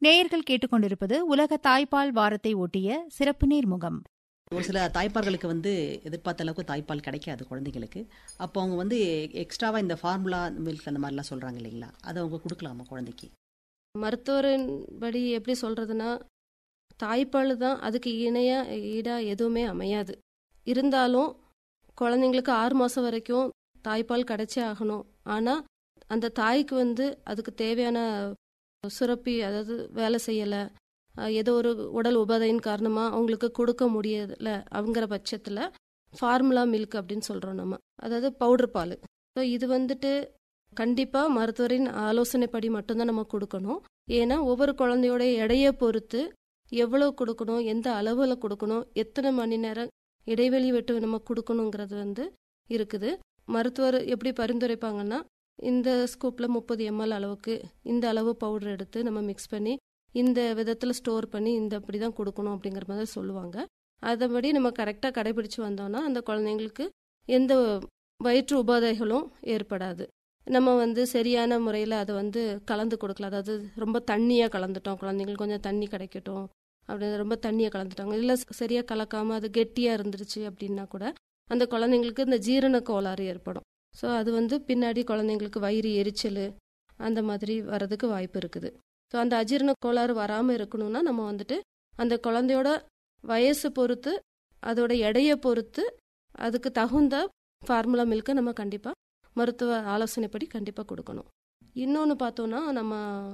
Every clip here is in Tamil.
நேயர்கள் கேட்டுக்கொண்டிருப்பது உலக தாய்ப்பால் வாரத்தை ஒட்டிய சிறப்பு நேர்முகம் ஒரு சில தாய்ப்பார்களுக்கு வந்து எதிர்பார்த்த அளவுக்கு தாய்ப்பால் கிடைக்காது குழந்தைங்களுக்கு அப்போ அவங்க வந்து எக்ஸ்ட்ராவாக இந்த ஃபார்முலா மில்க் அந்த மாதிரிலாம் சொல்கிறாங்க இல்லைங்களா அதை அவங்க கொடுக்கலாமா குழந்தைக்கு மருத்துவரின் படி எப்படி சொல்றதுன்னா தாய்ப்பால் தான் அதுக்கு இணையா ஈடா எதுவுமே அமையாது இருந்தாலும் குழந்தைங்களுக்கு ஆறு மாதம் வரைக்கும் தாய்ப்பால் கிடைச்சே ஆகணும் ஆனால் அந்த தாய்க்கு வந்து அதுக்கு தேவையான சுரப்பி அதாவது வேலை செய்யலை ஏதோ ஒரு உடல் உபாதையின் காரணமாக அவங்களுக்கு கொடுக்க முடியல அவங்கிற பட்சத்தில் ஃபார்முலா மில்க் அப்படின்னு சொல்கிறோம் நம்ம அதாவது பவுடர் பால் ஸோ இது வந்துட்டு கண்டிப்பாக மருத்துவரின் ஆலோசனைப்படி மட்டும்தான் நம்ம கொடுக்கணும் ஏன்னா ஒவ்வொரு குழந்தையோட எடையை பொறுத்து எவ்வளோ கொடுக்கணும் எந்த அளவில் கொடுக்கணும் எத்தனை மணி நேரம் இடைவெளி விட்டு நம்ம கொடுக்கணுங்கிறது வந்து இருக்குது மருத்துவர் எப்படி பரிந்துரைப்பாங்கன்னா இந்த ஸ்கூப்பில் முப்பது எம்எல் அளவுக்கு இந்த அளவு பவுடர் எடுத்து நம்ம மிக்ஸ் பண்ணி இந்த விதத்தில் ஸ்டோர் பண்ணி இந்த அப்படி தான் கொடுக்கணும் அப்படிங்கிற மாதிரி சொல்லுவாங்க அதன்படி நம்ம கரெக்டாக கடைபிடிச்சு வந்தோம்னா அந்த குழந்தைங்களுக்கு எந்த வயிற்று உபாதைகளும் ஏற்படாது நம்ம வந்து சரியான முறையில் அதை வந்து கலந்து கொடுக்கலாம் அதாவது ரொம்ப தண்ணியாக கலந்துட்டோம் குழந்தைங்களுக்கு கொஞ்சம் தண்ணி கிடைக்கட்டும் அப்படி ரொம்ப தண்ணியை கலந்துட்டாங்க இல்லை சரியாக கலக்காமல் அது கெட்டியாக இருந்துருச்சு அப்படின்னா கூட அந்த குழந்தைங்களுக்கு இந்த ஜீரண கோளாறு ஏற்படும் ஸோ அது வந்து பின்னாடி குழந்தைங்களுக்கு வயிறு எரிச்சல் அந்த மாதிரி வர்றதுக்கு வாய்ப்பு இருக்குது ஸோ அந்த அஜீரண கோளாறு வராமல் இருக்கணும்னா நம்ம வந்துட்டு அந்த குழந்தையோட வயசு பொறுத்து அதோட எடையை பொறுத்து அதுக்கு தகுந்த ஃபார்முலா மில்க்கை நம்ம கண்டிப்பாக மருத்துவ ஆலோசனைப்படி கண்டிப்பாக கொடுக்கணும் இன்னொன்று பார்த்தோன்னா நம்ம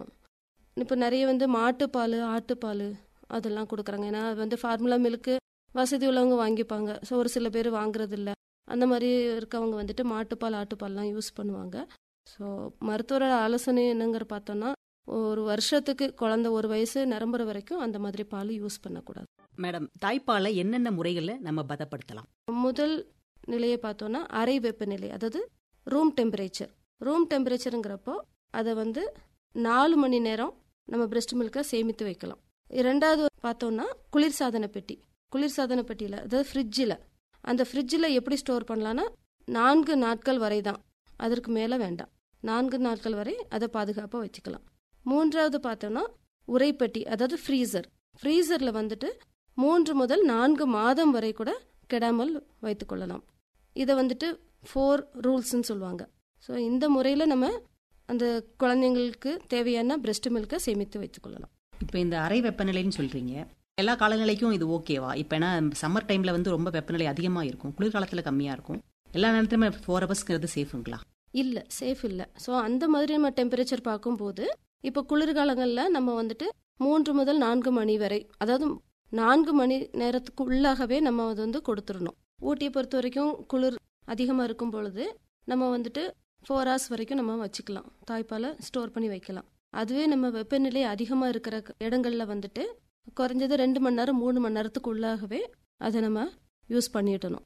இப்போ நிறைய வந்து மாட்டுப்பால் ஆட்டுப்பால் அதெல்லாம் கொடுக்குறாங்க ஏன்னா அது வந்து ஃபார்முலா மில்க்கு வசதி உள்ளவங்க வாங்கிப்பாங்க ஸோ ஒரு சில பேர் வாங்குறது இல்லை அந்த மாதிரி இருக்கவங்க வந்துட்டு மாட்டுப்பால் ஆட்டுப்பால்லாம் யூஸ் பண்ணுவாங்க ஸோ மருத்துவரோட ஆலோசனை என்னங்கிற பார்த்தோன்னா ஒரு வருஷத்துக்கு குழந்த ஒரு வயசு நிரம்புற வரைக்கும் அந்த மாதிரி பால் யூஸ் பண்ணக்கூடாது மேடம் தாய்ப்பாலை என்னென்ன முறைகளில் நம்ம பதப்படுத்தலாம் முதல் நிலையை பார்த்தோன்னா அறை வெப்பநிலை அதாவது ரூம் டெம்பரேச்சர் ரூம் டெம்பரேச்சருங்கிறப்போ அதை வந்து நாலு மணி நேரம் நம்ம பிரெஸ்ட் மில்கை சேமித்து வைக்கலாம் இரண்டாவது பார்த்தோன்னா குளிர்சாதன பெட்டி குளிர்சாதன பெட்டியில் அதாவது ஃப்ரிட்ஜில் அந்த ஃப்ரிட்ஜில் எப்படி ஸ்டோர் பண்ணலான்னா நான்கு நாட்கள் வரை தான் அதற்கு மேலே வேண்டாம் நான்கு நாட்கள் வரை அதை பாதுகாப்பாக வச்சுக்கலாம் மூன்றாவது பார்த்தோன்னா உரைப்பெட்டி அதாவது ஃப்ரீசர் ஃப்ரீசரில் வந்துட்டு மூன்று முதல் நான்கு மாதம் வரை கூட கெடாமல் வைத்துக்கொள்ளலாம் இதை வந்துட்டு ஃபோர் ரூல்ஸ்ன்னு சொல்லுவாங்க ஸோ இந்த முறையில் நம்ம அந்த குழந்தைங்களுக்கு தேவையான பிரெஸ்ட் மில்கை சேமித்து வைத்துக்கொள்ளலாம் இப்போ இந்த அறை வெப்பநிலைன்னு சொல்றீங்க எல்லா காலநிலைக்கும் இது ஓகேவா இப்போ ஏன்னா சம்மர் டைம்ல வந்து ரொம்ப வெப்பநிலை அதிகமாக இருக்கும் குளிர்காலத்தில் கம்மியாக இருக்கும் எல்லா நேரத்துலையுமே ஃபோர் ஹவர்ஸ்ங்கிறது சேஃபுங்களா இல்லை சேஃப் இல்லை ஸோ அந்த மாதிரி நம்ம டெம்பரேச்சர் பார்க்கும்போது இப்போ குளிர்காலங்களில் நம்ம வந்துட்டு மூன்று முதல் நான்கு மணி வரை அதாவது நான்கு மணி நேரத்துக்கு உள்ளாகவே நம்ம அது வந்து கொடுத்துடணும் ஊட்டியை பொறுத்த வரைக்கும் குளிர் அதிகமாக இருக்கும் பொழுது நம்ம வந்துட்டு ஃபோர் ஹவர்ஸ் வரைக்கும் நம்ம வச்சுக்கலாம் தாய்ப்பாலை ஸ்டோர் பண்ணி வைக்கலாம் அதுவே நம்ம வெப்பநிலை அதிகமாக இருக்கிற இடங்களில் வந்துட்டு குறைஞ்சது ரெண்டு மணி நேரம் மூணு மணி நேரத்துக்கு உள்ளாகவே அதை நம்ம யூஸ் பண்ணிடணும்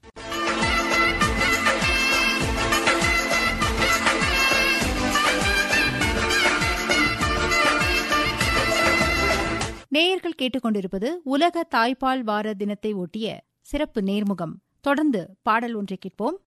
நேயர்கள் கேட்டுக்கொண்டிருப்பது உலக தாய்ப்பால் வார தினத்தை ஒட்டிய சிறப்பு நேர்முகம் தொடர்ந்து பாடல் ஒன்றை கேட்போம்